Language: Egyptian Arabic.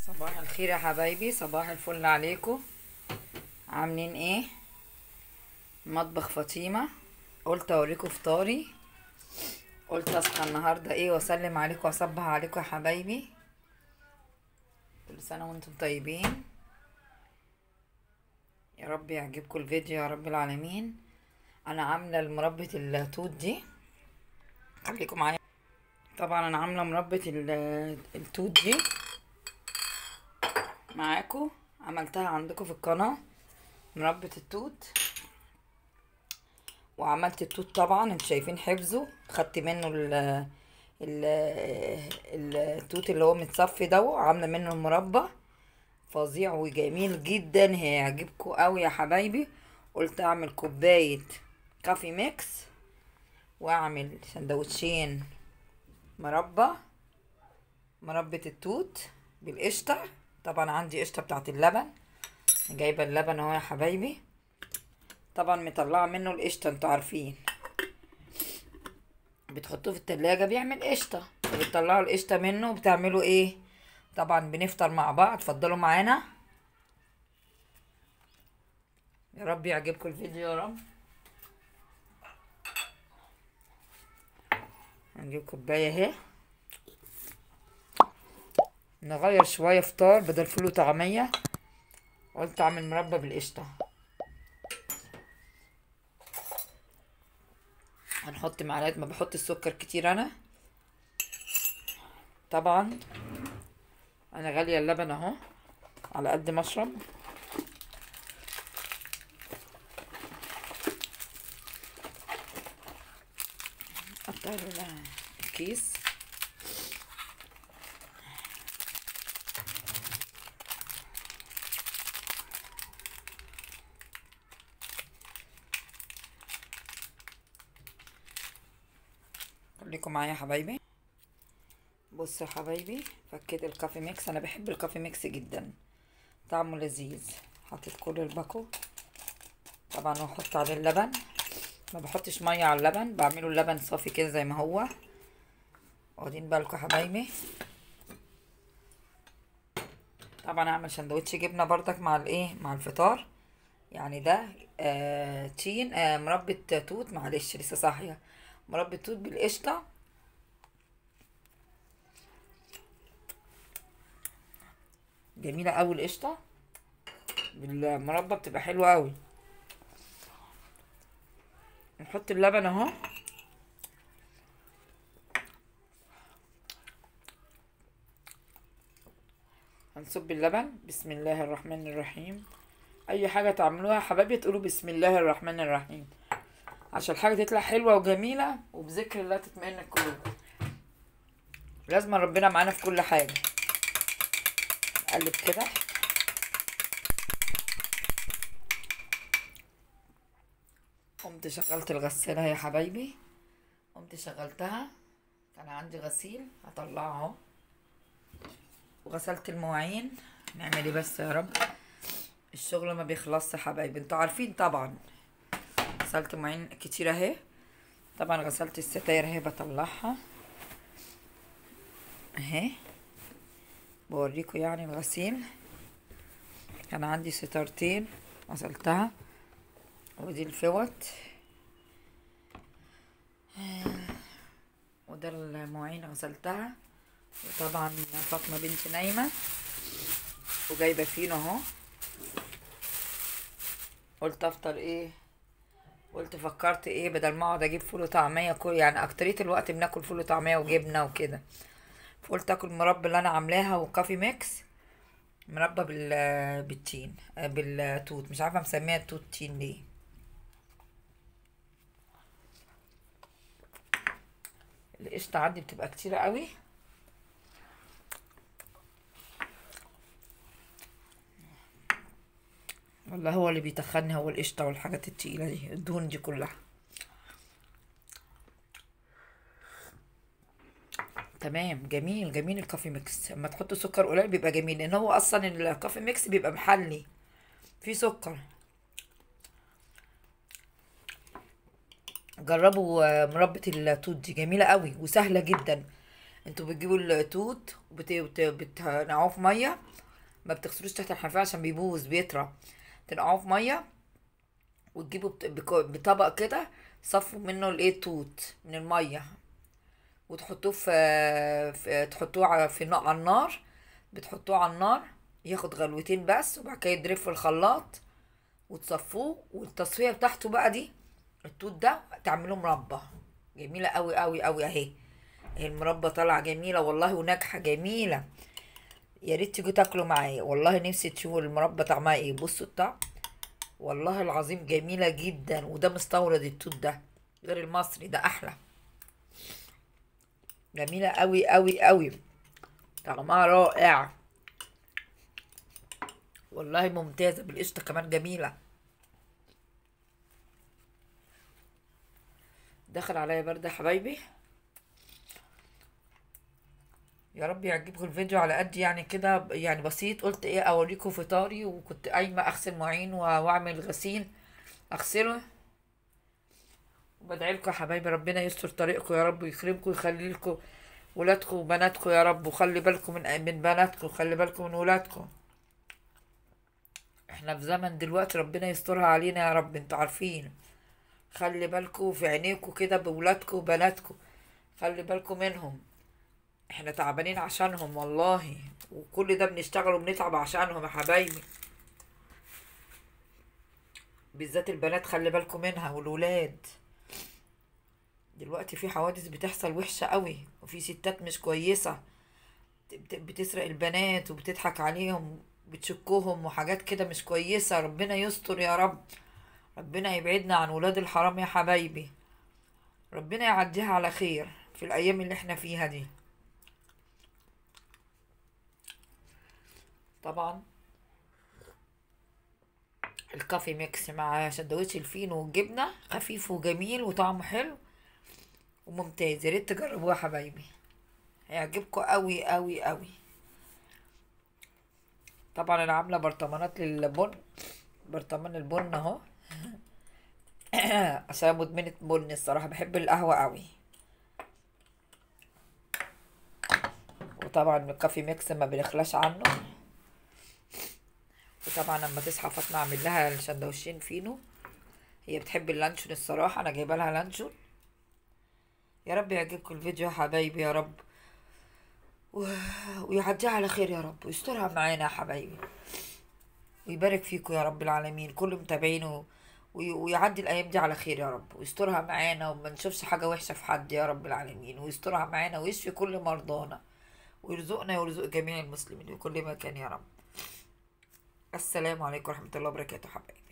صباح الخير يا حبايبي صباح الفل عليكم عاملين ايه مطبخ فاطمه قلت اوريكم فطاري قلت اصحى النهارده ايه واسلم عليكم واصبح عليكم يا حبايبي كل سنه وانتم طيبين يا رب يعجبكم الفيديو يا رب العالمين انا عامله مربى التوت دي خليكم معايا طبعا انا عامله مربى ال- التوت دي معاكم عملتها عندكم في القناه مربى التوت وعملت التوت طبعا انتوا شايفين حفظه خدت منه ال ال التوت اللي هو متصفي ده وعامله منه المربى فظيع وجميل جدا هيعجبكم قوي يا حبايبي قلت اعمل كوبايه كافي ميكس واعمل سندوتشين مربى مربى التوت بالقشطه طبعا عندي قشطه بتاعت اللبن جايبه اللبن اهو يا حبايبي طبعا مطلعه منه القشطه انتوا عارفين بتحطوه في التلاجة بيعمل قشطه فبتطلعوا القشطه منه وبتعملوا ايه طبعا بنفطر مع بعض اتفضلوا معانا يا رب يعجبكم الفيديو يا رب هنجيب كوبايه اهي نغير شويه فطار بدل فول وطعميه قلت اعمل مربى بالقشطه هنحط معلقه ما بحط السكر كتير انا طبعا انا غاليه اللبن اهو على قد ما اشرب قطع الكيس خليكم معايا يا حبايبي بصوا يا حبايبي فكيت الكافي ميكس انا بحب الكافي ميكس جدا طعمه لذيذ حطيت كل الباكو طبعا واحط عليه اللبن ما بحطش ميه على اللبن بعمله اللبن صافي كده زي ما هو واخدين بالكم يا حبايبي طبعا اعمل سندوتش جبنه بردك مع الايه مع الفطار يعني ده آه تين آه مربى توت معلش لسه صاحيه مربى توت بالقشطه جميله قوي القشطه بالمربى بتبقى حلوه قوي نحط اللبن اهو هنصب اللبن بسم الله الرحمن الرحيم اي حاجه تعملوها يا حبايبي تقولوا بسم الله الرحمن الرحيم عشان الحاجه تطلع حلوه وجميله وبذكر الله تطمئن القلوب لازم ربنا معانا في كل حاجه نقلب كده قمت شغلت الغسالة يا حبايبي قمت شغلتها كان عندي غسيل هطلعه اهو وغسلت المواعين نعمل ايه بس يا رب الشغل ما بيخلصش يا حبايبي انتوا عارفين طبعا غسلت مواعين كتير اهي طبعا غسلت الستاير اهي بطلعها اهي بوريكم يعني الغسيل كان عندي ستارتين غسلتها ودي الفوط وده المواعين غسلتها وطبعا فاطمة بنتي نايمة وجايبة فينو اهو قلت افطر ايه قلت فكرت ايه بدل ما اقعد اجيب فول وطعمية كل يعني اكترية الوقت بناكل فول وطعمية وجبنة وكده فقلت اكل المربى اللي انا عاملاها وكافي ميكس مربى بال بالتين بالتوت مش عارفه مسميها التوت تين ليه القشطه عندي بتبقى كتيره قوي والله هو اللي بيتخني هو القشطه والحاجات التقيله دي الدهون دي كلها تمام جميل جميل الكافي ميكس اما تحطوا سكر قليل بيبقى جميل لان هو اصلا الكافي ميكس بيبقى محلي فيه سكر جربوا آه، مربى التوت دي جميله قوي وسهله جدا انتوا بتجيبوا التوت وبتنقعوه في ميه ما بتغسلوش تحت الحنفيه عشان بيبوظ بيطرى تنقعوه في ميه وتجيبوا بت- بكو- بطبق كده صفوا منه الايه التوت من الميه وتحطوه في, في تحطوه على في النار على النار بتحطوه على النار ياخد غلوتين بس وبعد كده يضرب في الخلاط وتصفوه والتصفيه بتاعته بقى دي التوت ده تعملوه مربى جميله قوي قوي قوي اهي اهي المربى طالعه جميله والله وناجحه جميله يا ريت تيجوا تاكلوا معايا والله نفسي تشوفوا المربى طعمها ايه بصوا الطعم والله العظيم جميله جدا وده مستورد التوت ده غير المصري ده احلى جميله قوي قوي قوي طعمها رائع والله ممتازه بالقشطه كمان جميله دخل عليا برد يا حبايبي يا رب يعجبكم الفيديو على قد يعني كده يعني بسيط قلت ايه اوريكم فطاري وكنت قايمه اغسل مواعين و- واعمل غسيل اغسله وبدعي لكم يا حبايبي ربنا يستر طريقكم يا رب ويكرمكم ويخلي لكم ولادكم وبناتكم يا رب وخلي بالكم من من بناتكم وخلي بالكم من ولادكم احنا في زمن دلوقتي ربنا يسترها علينا يا رب انتوا عارفين خلي بالكم في عينيكم كده بولادكم وبناتكم خلي بالكم منهم احنا تعبانين عشانهم والله وكل ده بنشتغل وبنتعب عشانهم يا حبايبي بالذات البنات خلي بالكم منها والولاد دلوقتي في حوادث بتحصل وحشة قوي وفي ستات مش كويسة بت- بتسرق البنات وبتضحك عليهم بتشكوهم وحاجات كده مش كويسة ربنا يستر يا رب ربنا يبعدنا عن ولاد الحرام يا حبايبي ربنا يعديها على خير في الأيام اللي احنا فيها دي طبعا الكافي ميكس مع سندوتش الفينو والجبنة خفيف وجميل وطعمه حلو وممتاز يا ريت تجربوه يا حبايبي هيعجبكم قوي قوي قوي طبعا انا عامله برطمانات للبن برطمان البن اهو عشان أنا مدمنه بن الصراحه بحب القهوه قوي وطبعا الكافي ميكس ما بنخلاش عنه وطبعا لما تصحى فاطمه اعمل لها السندوتشين فينو هي بتحب اللانشون الصراحه انا جايبه لها لانشون يا رب يعجبكم الفيديو يا حبايبي يا رب و... ويعديها على خير يا رب ويسترها معانا يا حبايبي ويبارك فيكم يا رب العالمين كل متابعينه وي... ويعدي الايام دي على خير يا رب ويسترها معانا وما نشوفش حاجه وحشه في حد يا رب العالمين ويسترها معانا ويشفي كل مرضانا ويرزقنا ويرزق جميع المسلمين في كل مكان يا رب السلام عليكم ورحمه الله وبركاته حبايبي